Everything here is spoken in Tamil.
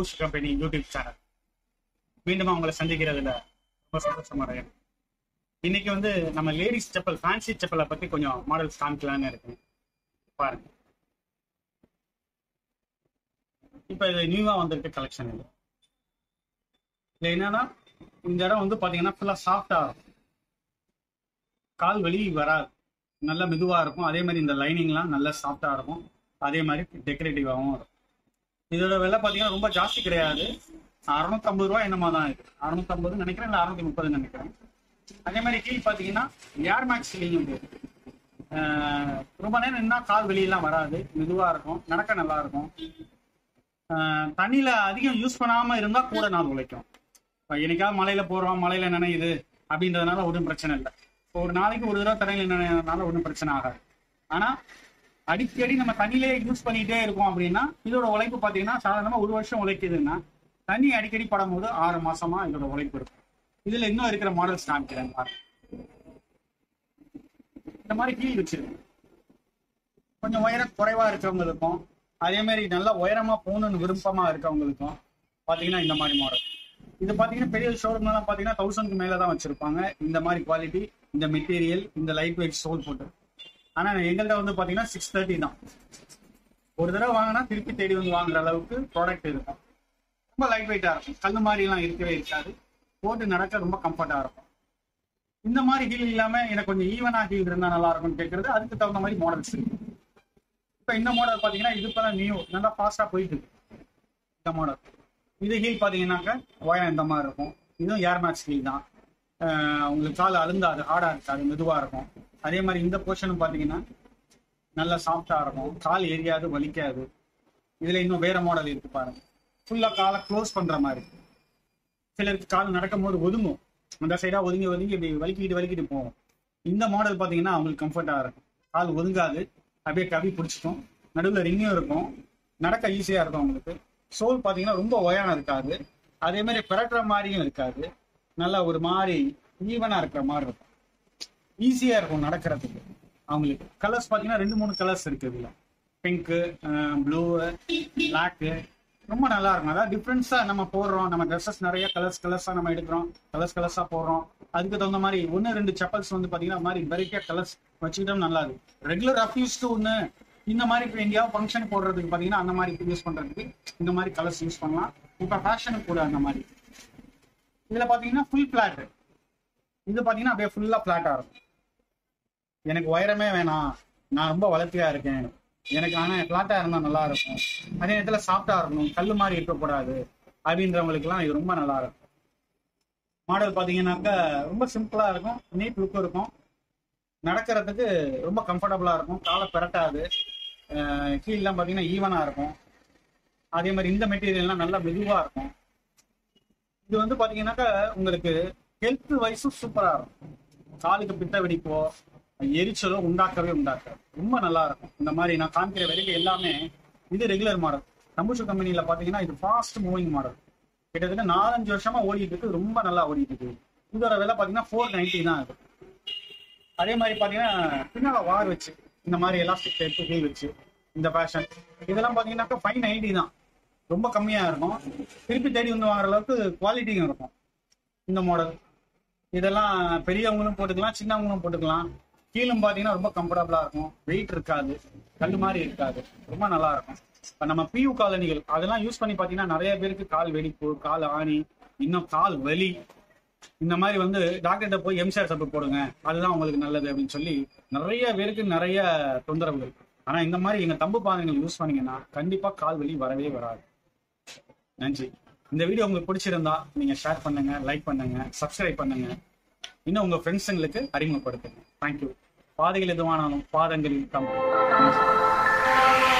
தம்பூஸ் கம்பெனி யூடியூப் சேனல் மீண்டும் உங்களை சந்திக்கிறதுல ரொம்ப சந்தோஷமா இருக்கேன் இன்னைக்கு வந்து நம்ம லேடிஸ் செப்பல் ஃபேன்சி செப்பலை பத்தி கொஞ்சம் மாடல்ஸ் காமிக்கலாம்னு இருக்கேன் பாருங்க இப்போ இது நியூவா வந்திருக்க கலெக்ஷன் இது இது என்னன்னா இந்த இடம் வந்து பாத்தீங்கன்னா ஃபுல்லா சாஃப்டா இருக்கும் கால் வலி வராது நல்ல மெதுவா இருக்கும் அதே மாதிரி இந்த லைனிங்லாம் நல்ல சாஃப்டா இருக்கும் அதே மாதிரி டெக்கரேட்டிவாகவும் இருக்கும் இதோட விலை பார்த்தீங்கன்னா ரொம்ப ஜாஸ்தி கிடையாது அறுநூத்தம்பது ரூபா என்னமா தான் இருக்கு அறுநூத்தம்பது நினைக்கிறேன் இல்லை அறுநூத்தி முப்பதுன்னு நினைக்கிறேன் அதே மாதிரி கீழ் பார்த்தீங்கன்னா ஏர் மேக்ஸ் கீழ் வந்து ஆஹ் ரொம்ப நேரம் நின்னா கால் வெளியெல்லாம் வராது மெதுவா இருக்கும் நடக்க நல்லா இருக்கும் ஆஹ் தண்ணியில அதிகம் யூஸ் பண்ணாம இருந்தா கூட நாள் உழைக்கும் இப்ப என்னைக்காவது மலையில போறோம் மலையில நனையுது அப்படின்றதுனால ஒன்றும் பிரச்சனை இல்லை இப்போ ஒரு நாளைக்கு ஒரு தடவை தண்ணியில நனையறதுனால ஒன்றும் பிரச்சனை ஆகாது ஆனா அடிக்கடி நம்ம தண்ணியிலே யூஸ் பண்ணிட்டே இருக்கோம் அப்படின்னா இதோட உழைப்பு பார்த்தீங்கன்னா சாதாரணமா ஒரு வருஷம் உழைக்குதுன்னா தண்ணி அடிக்கடி படும் போது ஆறு மாசமா இதோட உழைப்பு இருக்கும் இதுல இன்னும் இருக்கிற மாடல்ஸ் காமிக்கிறேன் பாருங்க இந்த மாதிரி கீழ் வச்சிருக்கு கொஞ்சம் உயரம் குறைவா இருக்கிறவங்களுக்கும் அதே மாதிரி நல்லா உயரமா போகணும்னு விருப்பமா இருக்கவங்களுக்கும் பாத்தீங்கன்னா இந்த மாதிரி மாடல் இது பாத்தீங்கன்னா பெரிய ஷோரூம்லாம் பாத்தீங்கன்னா தௌசண்ட்க்கு மேல தான் வச்சிருப்பாங்க இந்த மாதிரி குவாலிட்டி இந்த மெட்டீரியல் இந்த லைட் வெயிட் சோல் போட்டு ஆனா எங்கள்கிட்ட வந்து பாத்தீங்கன்னா சிக்ஸ் தேர்ட்டி தான் ஒரு தடவை வாங்கினா திருப்பி தேடி வந்து வாங்குற அளவுக்கு ப்ராடக்ட் இருக்கும் ரொம்ப லைட் வெயிட்டா இருக்கும் கல் மாதிரி எல்லாம் இருக்கவே இருக்காது போட்டு நடக்க ரொம்ப கம்ஃபர்ட்டா இருக்கும் இந்த மாதிரி ஹீல் இல்லாம எனக்கு கொஞ்சம் ஈவனா ஹீல் இருந்தா நல்லா இருக்கும்னு கேட்கறது அதுக்கு தகுந்த மாதிரி மாடல்ஸ் இருக்கு இப்ப இந்த மாடல் பாத்தீங்கன்னா இது இப்பதான் நியூ நல்லா ஃபாஸ்டா போயிட்டு இருக்கு இந்த மாடல் இது ஹீல் பாத்தீங்கன்னாக்க ஒயரம் இந்த மாதிரி இருக்கும் இதுவும் ஏர் மேக்ஸ் ஹீல் தான் ஆஹ் உங்களுக்கு கால் அழுந்தாது ஹார்டா இருக்காது மெதுவா இருக்கும் அதே மாதிரி இந்த போர்ஷனும் பாத்தீங்கன்னா நல்லா சாஃப்டா இருக்கும் கால் எரியாது வலிக்காது இதுல இன்னும் வேற மாடல் இருக்கு பாருங்க ஃபுல்லா காலை க்ளோஸ் பண்ற மாதிரி சிலருக்கு கால் நடக்கும் போது ஒதுங்கும் அந்த சைடா ஒதுங்கி ஒதுங்கி இப்படி வலிக்கிட்டு வலிக்கிட்டு போகும் இந்த மாடல் பாத்தீங்கன்னா அவங்களுக்கு கம்ஃபர்டா இருக்கும் கால் ஒதுங்காது அப்படியே கவி பிடிச்சிக்கும் நடுவில் ரிங்கும் இருக்கும் நடக்க ஈஸியா இருக்கும் அவங்களுக்கு சோல் பாத்தீங்கன்னா ரொம்ப உயரம் இருக்காது அதே மாதிரி பிறட்டுற மாதிரியும் இருக்காது நல்லா ஒரு மாதிரி ஈவனா இருக்கிற மாதிரி இருக்கும் ஈஸியா இருக்கும் நடக்கிறதுக்கு அவங்களுக்கு கலர்ஸ் பாத்தீங்கன்னா ரெண்டு மூணு கலர்ஸ் இருக்கு இதுல பிங்க்கு ப்ளூ பிளாக்கு ரொம்ப நல்லா இருக்கும் அதாவது டிஃப்ரென்ஸா நம்ம போடுறோம் நம்ம ட்ரெஸ்ஸஸ் நிறைய கலர்ஸ் கலர்ஸா நம்ம எடுக்கிறோம் கலர்ஸ் கலர்ஸா போடுறோம் அதுக்கு தகுந்த மாதிரி ஒன்னு ரெண்டு செப்பல்ஸ் வந்து பாத்தீங்கன்னா மாதிரி வெரைட்டியா கலர்ஸ் வச்சுக்கிட்டோம் நல்லா இருக்கு ரெகுலர் ரஃப்யூஸ்க்கு ஒண்ணு இந்த மாதிரி இப்போ எங்கேயாவது ஃபங்க்ஷன் போடுறதுக்கு பாத்தீங்கன்னா அந்த மாதிரி யூஸ் பண்றதுக்கு இந்த மாதிரி கலர்ஸ் யூஸ் பண்ணலாம் இப்போ ஃபேஷனுக்கு கூட அந்த மாதிரி இதுல பாத்தீங்கன்னா ஃபுல் பிளாட் இது பாத்தீங்கன்னா அப்படியே ஃபுல்லா பிளாட்டா இருக்கும் எனக்கு உயரமே வேணாம் நான் ரொம்ப வளர்த்தியா இருக்கேன் எனக்கு ஆனா பிளாட்டா இருந்தா நல்லா இருக்கும் அதே நேரத்துல சாஃப்டா இருக்கணும் கல்லு மாதிரி இருக்கக்கூடாது அப்படின்றவங்களுக்கு எல்லாம் இது ரொம்ப நல்லா இருக்கும் மாடல் பாத்தீங்கன்னாக்கா ரொம்ப சிம்பிளா இருக்கும் நீட் லுக் இருக்கும் நடக்கிறதுக்கு ரொம்ப கம்ஃபர்டபுளா இருக்கும் காலை பிறட்டாது அஹ் கீழெல்லாம் பாத்தீங்கன்னா ஈவனா இருக்கும் அதே மாதிரி இந்த மெட்டீரியல்லாம் நல்லா மெதுவா இருக்கும் இது வந்து பாத்தீங்கன்னாக்கா உங்களுக்கு ஹெல்த் வைஸும் சூப்பரா இருக்கும் காலுக்கு பித்த வெடிப்போ எரிச்சலோ உண்டாக்கவே உண்டாக்காது ரொம்ப நல்லா இருக்கும் இந்த மாதிரி நான் காமிக்கிற வரைக்கும் எல்லாமே இது ரெகுலர் மாடல் கம்பூஷு கம்பெனில பாத்தீங்கன்னா இது ஃபாஸ்ட் மூவிங் மாடல் கிட்டத்தட்ட நாலஞ்சு வருஷமா ஓடிட்டு இருக்கு ரொம்ப நல்லா ஓடிட்டு இருக்கு இதோட விலை பாத்தீங்கன்னா ஃபோர் நைன்டி தான் இது அதே மாதிரி பாத்தீங்கன்னா பின்னால வார் வச்சு இந்த மாதிரி எலாஸ்டிக் டைப் ஹீல் வச்சு இந்த ஃபேஷன் இதெல்லாம் பாத்தீங்கன்னாக்கா ஃபைவ் நைன்டி தான் ரொம்ப கம்மியா இருக்கும் திருப்பி தேடி வந்து வாங்குற அளவுக்கு குவாலிட்டியும் இருக்கும் இந்த மாடல் இதெல்லாம் பெரியவங்களும் போட்டுக்கலாம் சின்னவங்களும் போட்டுக்கலாம் கீழும் பாத்தீங்கன்னா ரொம்ப கம்ஃபர்டபுளா இருக்கும் வெயிட் இருக்காது கல் மாதிரி இருக்காது ரொம்ப நல்லா இருக்கும் இப்ப நம்ம பியூ காலனிகள் அதெல்லாம் யூஸ் பண்ணி பாத்தீங்கன்னா நிறைய பேருக்கு கால் வெடிப்பு கால் ஆணி இன்னும் கால் வலி இந்த மாதிரி வந்து டாக்டர்கிட்ட போய் எம்சிஆர் சப்பு போடுங்க அதுதான் உங்களுக்கு நல்லது அப்படின்னு சொல்லி நிறைய பேருக்கு நிறைய தொந்தரவுகள் ஆனா இந்த மாதிரி எங்க தம்பு பாதங்கள் யூஸ் பண்ணீங்கன்னா கண்டிப்பா கால் வலி வரவே வராது நன்றி இந்த வீடியோ உங்களுக்கு பிடிச்சிருந்தா நீங்க ஷேர் பண்ணுங்க லைக் பண்ணுங்க சப்ஸ்கிரைப் பண்ணுங்க இன்னும் உங்க ஃப்ரெண்ட்ஸுங்களுக்கு அறிமுகப்படுத்துங்க தேங்க்யூ பாதைகள் எதுவானாலும் பாதங்களில் தம்